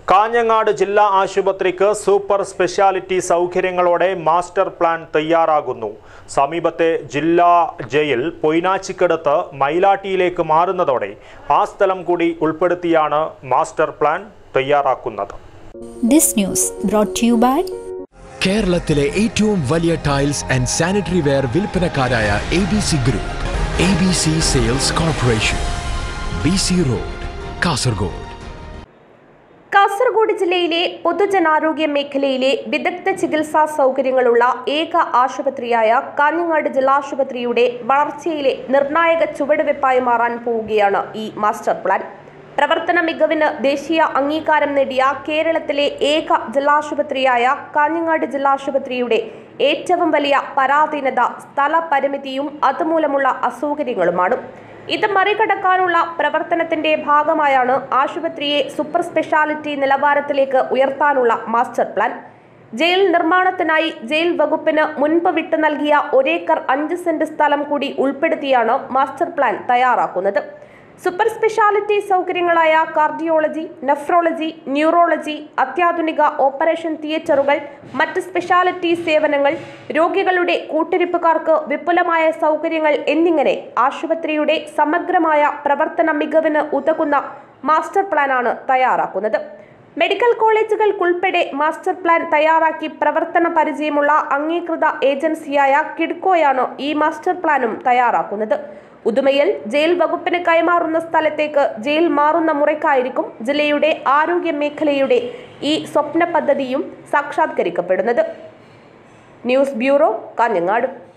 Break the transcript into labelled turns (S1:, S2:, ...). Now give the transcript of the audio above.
S1: കാഞ്ഞങ്ങാട് ജില്ലാ ആശുപത്രിക്ക് super speciality സൗകര്യങ്ങളോടെ മാസ്റ്റർ പ്ലാൻ തയ്യാറാകുന്നു സമീപത്തെ ജില്ലാ ജയിൽ പൊയ്നാച്ചിക്കടുത്ത് മൈലാട്ടിയിലേക്ക് മാറുന്നതോടെ ആ സ്ഥലം കൂടി ഉൾപ്പെടുത്തിയാണ് മാസ്റ്റർ പ്ലാൻ തയ്യാറാക്കുന്നത്
S2: This news brought to you by
S3: കേരളത്തിലെ ഏറ്റവും വലിയ ടൈൽസ് ആൻഡ് സാനിറ്ററി വെയർ വിൽപ്പനക്കാരായ A B C group A B C sales corporation B C road Kasaragod
S4: Kasaragod ജില്ലയിലെ പൊതുജനാരോഗ്യ മേഖലയിലെ വിദഗ്ധ ചികിത്സാ സൗകര്യങ്ങളുള്ള ഏക ആശുപത്രിയായ കാഞ്ഞങ്ങാട് ജില്ലാശുപത്രിയുടെ വളർച്ചയിലെ നിർണായക ചുവടുവെപ്പായി മാറാൻ പോവുകയാണ് ഈ മാസ്റ്റർ പ്ലാൻ പ്രവർത്തന മികവിന് ദേശീയ അംഗീകാരം നേടിയ കേരളത്തിലെ ഏക ജില്ലാശുപത്രിയായ കാഞ്ഞങ്ങാട് ജില്ലാശുപത്രിയുടെ ഏറ്റവും വലിയ പരാധീനത സ്ഥല പരിമിതിയും അതുമൂലമുള്ള അസൗകര്യങ്ങളുമാണ് ഇത് മറികടക്കാനുള്ള പ്രവർത്തനത്തിന്റെ ഭാഗമായാണ് ആശുപത്രിയെ സൂപ്പർ സ്പെഷ്യാലിറ്റി നിലവാരത്തിലേക്ക് ഉയർത്താനുള്ള മാസ്റ്റർ പ്ലാൻ ജയിൽ നിർമ്മാണത്തിനായി ജയിൽ വകുപ്പിന് മുൻപ് വിട്ടു നൽകിയ ഒരേക്കർ അഞ്ച് സെന്റ് സ്ഥലം കൂടി ഉൾപ്പെടുത്തിയാണ് മാസ്റ്റർ പ്ലാൻ തയ്യാറാക്കുന്നത് സൂപ്പർ സ്പെഷ്യാലിറ്റി സൗകര്യങ്ങളായ കാർഡിയോളജി നെഫ്രോളജി ന്യൂറോളജി അത്യാധുനിക ഓപ്പറേഷൻ തിയേറ്ററുകൾ മറ്റ് സ്പെഷ്യാലിറ്റി സേവനങ്ങൾ രോഗികളുടെ കൂട്ടിരിപ്പുകാർക്ക് വിപുലമായ സൗകര്യങ്ങൾ എന്നിങ്ങനെ ആശുപത്രിയുടെ സമഗ്രമായ പ്രവർത്തന മികവിന് ഉതകുന്ന മാസ്റ്റർ പ്ലാനാണ് തയ്യാറാക്കുന്നത് മെഡിക്കൽ കോളേജുകൾക്കുൾപ്പെടെ മാസ്റ്റർ പ്ലാൻ തയ്യാറാക്കി പ്രവർത്തന പരിചയമുള്ള അംഗീകൃത ഏജൻസിയായ കിഡ്കോയാണ് ഈ മാസ്റ്റർ പ്ലാനും തയ്യാറാക്കുന്നത് ഉദുമയിൽ ജയിൽ വകുപ്പിന് കൈമാറുന്ന സ്ഥലത്തേക്ക് ജയിൽ മാറുന്ന മുറയ്ക്കായിരിക്കും ജില്ലയുടെ ആരോഗ്യ മേഖലയുടെ ഈ സ്വപ്ന പദ്ധതിയും സാക്ഷാത്കരിക്കപ്പെടുന്നത് ന്യൂസ് ബ്യൂറോ കാഞ്ഞങ്ങാട്